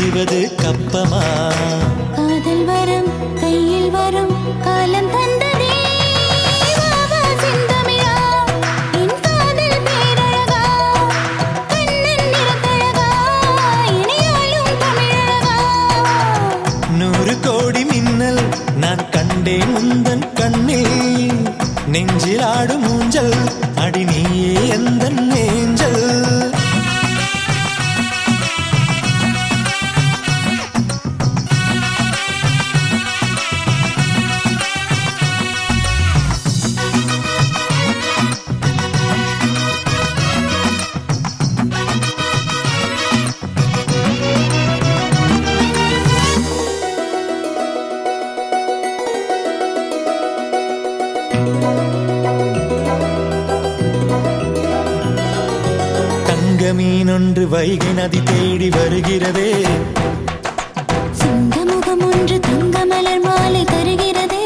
தருவது கப்பமா காதல் வரும் கையில் வரும் காலம் தந்ததே வா, வா, செந்தமிழா, என் காதல் பேரழகா. கண்ணன் நிறத்தழகா, இணையாளும் தமிழழகா. நூறு கோடி மின்னல் நான் கண்டேன் உந்தன் கண்ணில் நெஞ்சில் ஆடும் ஊஞ்சல் அடி நீயே எந்த நேஞ்சல் தங்க மீனொன்று வைகை நதி தேடி வருகிறதே சிங்கமுகம் ஒன்று தங்க மலர் மாலை தருகிறதே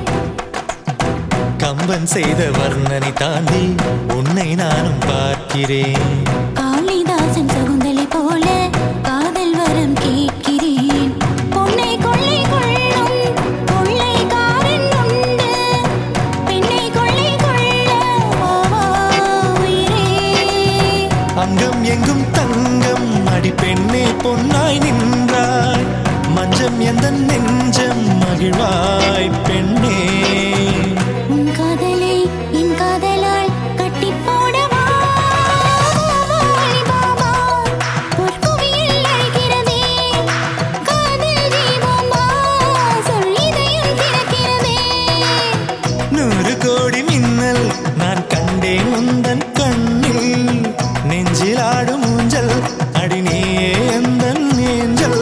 கம்பன் செய்த வர்ணனை தாண்டி உன்னை நானும் பார்க்கிறேன் காளிதாசன் சகுந்தலை போல காதல் வரம் கேட்கிறேன் பொன்னை கொள்ளை கொள்ளும் கொள்ளைக்காரன் உண்டு பெண்ணை கொள்ளை கொள்ள வா, வா, உயிரே அங்கம் எங்கும் தங்கம் அடி பெண்ணே பொன்னாய் நின்றாய் மஞ்சம் எந்த நெஞ்சம் மகிழ்வாய் பெண்ணே உன் காதலை என் காதலால் கட்டி போடவா பாபா பொற்குவியில் அழைக்கிறதே காதல் தீபமா சொல்லிதையும் திறக்கிறதே நூறு கோடி மின்னல் நான் கண்டேன் உந்தன் கண்ணில் நெஞ்சில் ஆடும் ஊஞ்சல் அடி நீயே எந்த நேஞ்சல்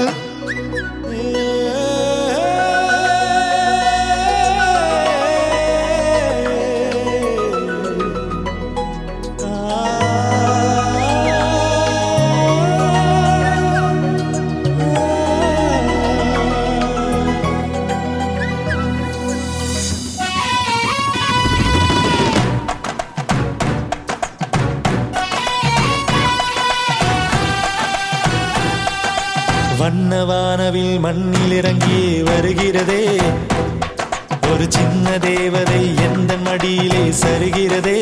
வண்ண வானவில் மண்ணில் இறங்கியே வருகிறதே ஒரு சின்ன தேவதை எந்த மடியிலே சருகிறதே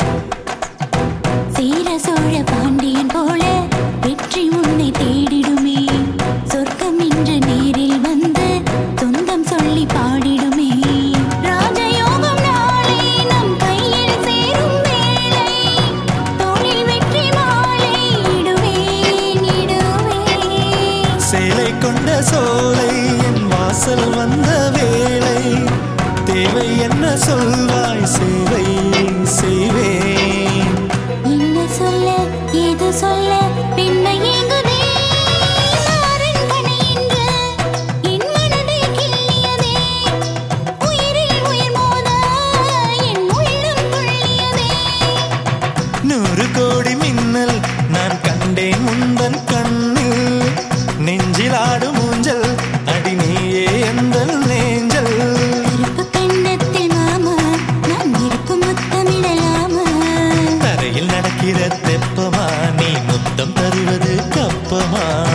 சேர சோழ பாண்டியன் போல வெற்றி உன்னை தேடிடுமே சொர்க்கம் இன்று நேரில் வந்து சொந்தம் சொல்லி பாடிடுமே ராஜயோகம் நாளை நம் கையில் சேரும் வேளை தோளில் வெற்றி மாலை இடுவேன் இடுவேன் சேலை கொண்ட சோலை என் வாசல் வந்த வேளை தேவை என்ன சொல்வாய் சேவை செய்வேன் என்ன சொல்ல ஏது சொல்ல பெண்மை ஏங்குதே மாறன் கனை என்று என் மனதை கிள்ளியதே உயிரில் உயிர் மோத என் உள்ளம் துள்ளியதே நூறு கோடி மின்னல் நான் கண்டேன் முந்தன் கண்ணில் நெஞ்சில் ஆடும் ஊஞ்சல் அடி நீயே எந்த நேஞ்சல் கருப்பு கண்ணத்தில் மாமா நான் இருக்கும் முத்தமிடலாமா தரையில் நடக்கிற தெப்பமா நீ முத்தம் தருவது கப்பமா